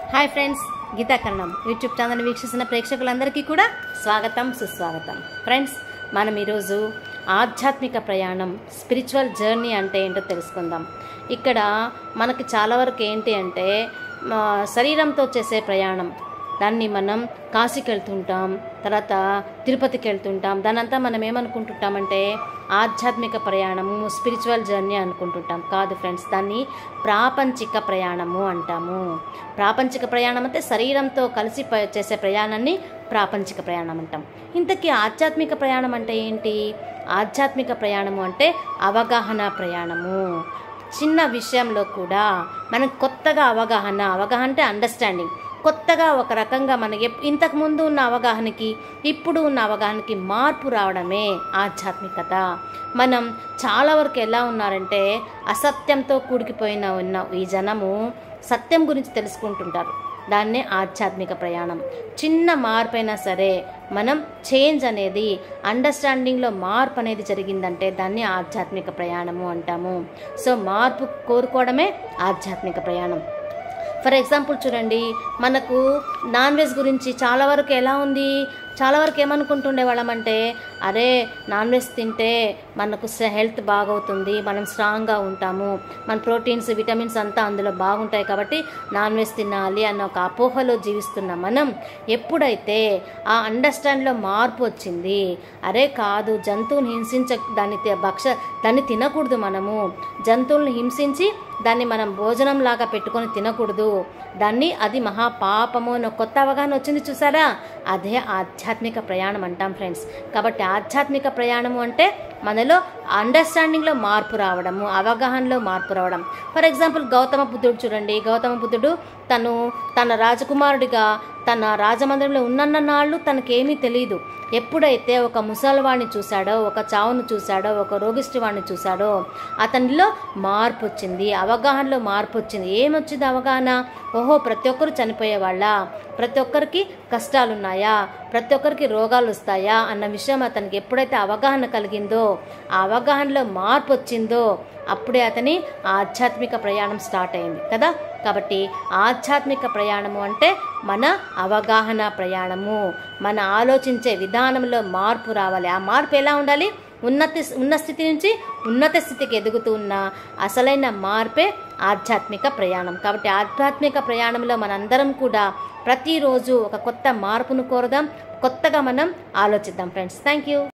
hi friends Geethakaranam YouTube channel వీక్షిస్తున్న ప్రేక్షకులందరికీ కూడా స్వాగతం సుస్వాగతం ఫ్రెండ్స్ మనం ఈరోజు ఆధ్యాత్మిక ప్రయాణం స్పిరిచువల్ జర్నీ అంటే ఏంటో తెలుసుకుందాం ఇక్కడ మనకి చాలా వరకు ఏంటి అంటే మా శరీరంతో చేసే ప్రయాణం దాన్ని మనం కాశీకి వెళ్తుంటాం తర్వాత తిరుపతికి వెళ్తుంటాం దానంతా మనం ఏమనుకుంటుంటామంటే ఆధ్యాత్మిక ప్రయాణము స్పిరిచువల్ జర్నీ అనుకుంటుంటాం కాదు ఫ్రెండ్స్ దాన్ని ప్రాపంచిక ప్రయాణము అంటాము ప్రాపంచిక ప్రయాణం అంటే శరీరంతో కలిసి ప- చేసే ప్రయాణాన్ని ప్రాపంచిక ప్రయాణం అంటాం ఇంతకీ ఆధ్యాత్మిక ప్రయాణం అంటే ఏంటి ఆధ్యాత్మిక ప్రయాణము అంటే అవగాహన ప్రయాణము చిన్న విషయంలో కూడా మనకు కొత్తగా అవగాహన అవగాహన అంటే అండర్స్టాండింగ్ కొత్తగా ఒక రకంగా మనకి ఎప్- ఇంతకు ముందు ఉన్న అవగాహనకి ఇప్పుడు ఉన్న అవగాహనకి మార్పు రావడమే ఆధ్యాత్మికత మనం చాలా వరకు ఎలా ఉన్నారంటే అసత్యంతో కూడికిపోయిన ఉన్న ఈ జనము సత్యం గురించి తెలుసుకుంటుంటారు దాన్నే ఆధ్యాత్మిక ప్రయాణం చిన్న మార్పు అయినా సరే మనం చేంజ్ అనేది అండర్స్టాండింగ్లో మార్పు అనేది జరిగిందంటే దాన్ని ఆధ్యాత్మిక ప్రయాణము అంటాము సో మార్పు కోరుకోవడమే ఆధ్యాత్మిక ప్రయాణం ఫర్ ఎగ్జాంపుల్ చూడండి మనకు నాన్ వెజ్ గురించి చాలా వరకు ఎలా ఉంది చాలా వరకు ఏమనుకుంటుండే వాళ్ళమంటే అరే నాన్ వెజ్ తింటే మనకు హెల్త్ బాగవుతుంది మనం స్ట్రాంగ్గా ఉంటాము మన ప్రోటీన్స్ విటమిన్స్ అంతా అందులో బాగుంటాయి కాబట్టి నాన్ వెజ్ తినాలి అన్న ఒక అపోహలో జీవిస్తున్న మనం ఎప్పుడైతే ఆ అండర్స్టాండ్లో మార్పు వచ్చింది అరే కాదు జంతువుని హింసించ దాన్ని తి- భక్ష దాన్ని తినకూడదు మనము జంతువుల్ని హింసించి దాన్ని మనం భోజనం లాగా పెట్టుకొని తినకూడదు దాన్ని అది మహాపాపము అని ఒక కొత్త అవగాహన వచ్చింది చూసారా అదే ఆధ్యాత్మిక ప్రయాణం అంటాం ఫ్రెండ్స్ కాబట్టి ఆధ్యాత్మిక ప్రయాణము అంటే మనలో అండర్స్టాండింగ్లో మార్పు రావడము అవగాహనలో మార్పు రావడం ఫర్ ఎగ్జాంపుల్ గౌతమ బుద్ధుడు చూడండి గౌతమ బుద్ధుడు తను తన రాజకుమారుడిగా తన రాజమందిరంలో ఉన్నన్న నాళ్ళు తనకేమీ తెలియదు ఎప్పుడైతే ఒక ముసలివాడిని చూశాడో ఒక చావును చూశాడో ఒక రోగిష్టి వాడిని చూశాడో అతనిలో మార్పు వచ్చింది అవగాహనలో మార్పు వచ్చింది ఏమొచ్చింది అవగాహన ఓహో ప్రతి ఒక్కరు చనిపోయేవాళ్ళ ప్రతి ఒక్కరికి కష్టాలు ఉన్నాయా ప్రతి ఒక్కరికి రోగాలు వస్తాయా అన్న విషయం అతనికి ఎప్పుడైతే అవగాహన కలిగిందో ఆ అవగాహనలో మార్పు వచ్చిందో అప్పుడే అతని ఆధ్యాత్మిక ప్రయాణం స్టార్ట్ అయింది కదా కాబట్టి ఆధ్యాత్మిక ప్రయాణము అంటే మన అవగాహన ప్రయాణము మన ఆలోచించే విధానంలో మార్పు రావాలి ఆ మార్పు ఎలా ఉండాలి ఉన్నతి ఉన్న స్థితి నుంచి ఉన్నత స్థితికి ఎదుగుతూ ఉన్న అసలైన మార్పే ఆధ్యాత్మిక ప్రయాణం కాబట్టి ఆధ్యాత్మిక ప్రయాణంలో మనందరం కూడా ప్రతిరోజు ఒక కొత్త మార్పును కోరదాం కొత్తగా మనం ఆలోచిద్దాం ఫ్రెండ్స్ థ్యాంక్ యూ